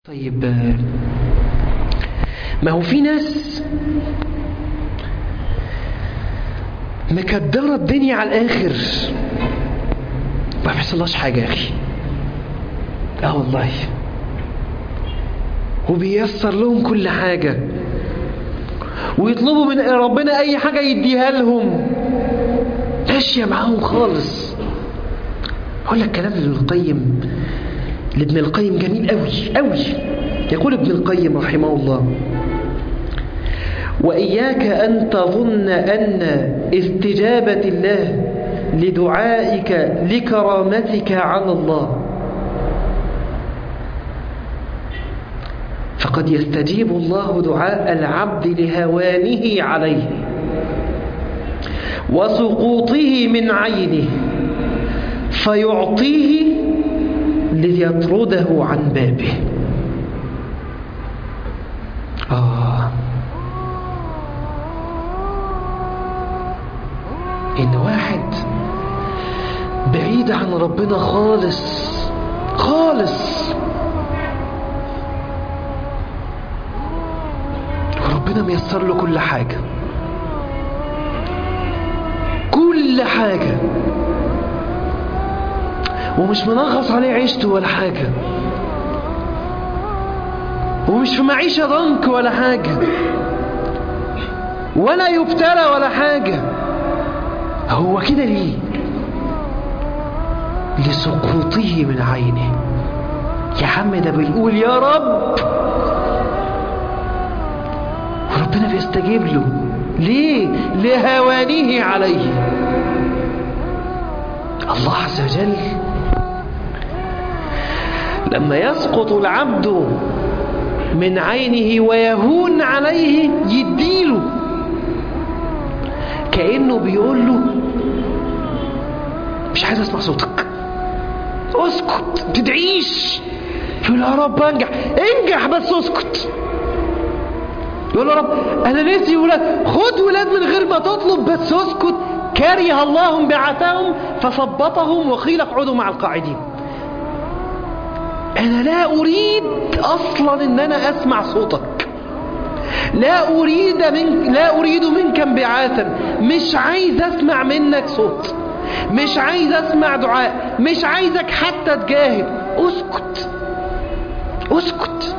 طيب آه، ما هو في ناس مكدرة الدنيا على الآخر ما بيحصلهاش حاجة يا أخي اه والله وبيسر لهم كل حاجة ويطلبوا من ربنا أي حاجة يديها لهم ماشية معاهم خالص أقول لك كلام ابن القيم لابن القيم جميل قوي قوي يقول ابن القيم رحمه الله وإياك أن تظن أن استجابة الله لدعائك لكرامتك على الله فقد يستجيب الله دعاء العبد لهوانه عليه وسقوطه من عينه فيعطيه ليطرده عن بابه آه إن واحد بعيد عن ربنا خالص خالص وربنا ميسر له كل حاجة كل حاجة ومش منغص عليه عيشته ولا حاجة ومش في معيشة ضنك ولا حاجة ولا يبتلى ولا حاجة هو كده ليه لسقوطه من عينه يا عم ده بيقول يا رب وربنا بيستجيب له ليه لهوانه عليه الله عز وجل لما يسقط العبد من عينه ويهون عليه يديله كأنه بيقول له مش عايز اسمع صوتك اسكت تدعيش يقول يا رب انجح انجح بس اسكت يقول يا رب انا نسي ولاد خد ولاد من غير ما تطلب بس اسكت كره الله بعثهم فثبطهم وقيل اقعدوا مع القاعدين انا لا اريد اصلا ان انا اسمع صوتك لا اريد من لا اريد منك انبعاثا مش عايز اسمع منك صوت مش عايز اسمع دعاء مش عايزك حتى تجاهد اسكت اسكت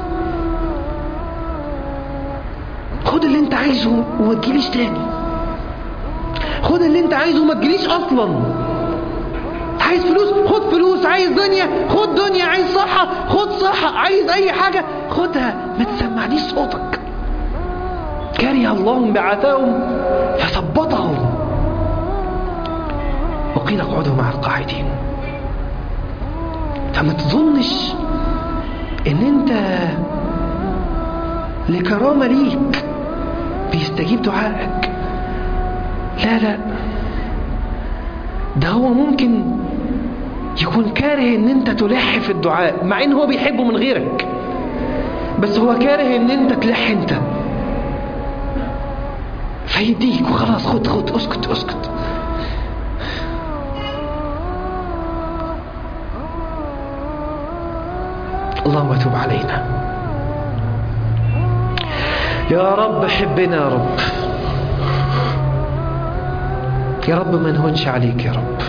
خد اللي انت عايزه وما تجيليش تاني خد اللي انت عايزه وما تجيليش اصلا عايز فلوس خد فلوس عايز دنيا خد دنيا عايز صحة خد صحة عايز اي حاجة خدها ما تسمعنيش صوتك كره الله بعثهم فثبطهم وقيل اقعدوا مع القاعدين فما تظنش ان انت لكرامة ليك بيستجيب دعائك لا لا ده هو ممكن يكون كاره ان انت تلح في الدعاء مع ان هو بيحبه من غيرك بس هو كاره ان انت تلح انت فيديك وخلاص خد خد اسكت اسكت اللهم تب علينا يا رب حبنا يا رب يا رب ما نهونش عليك يا رب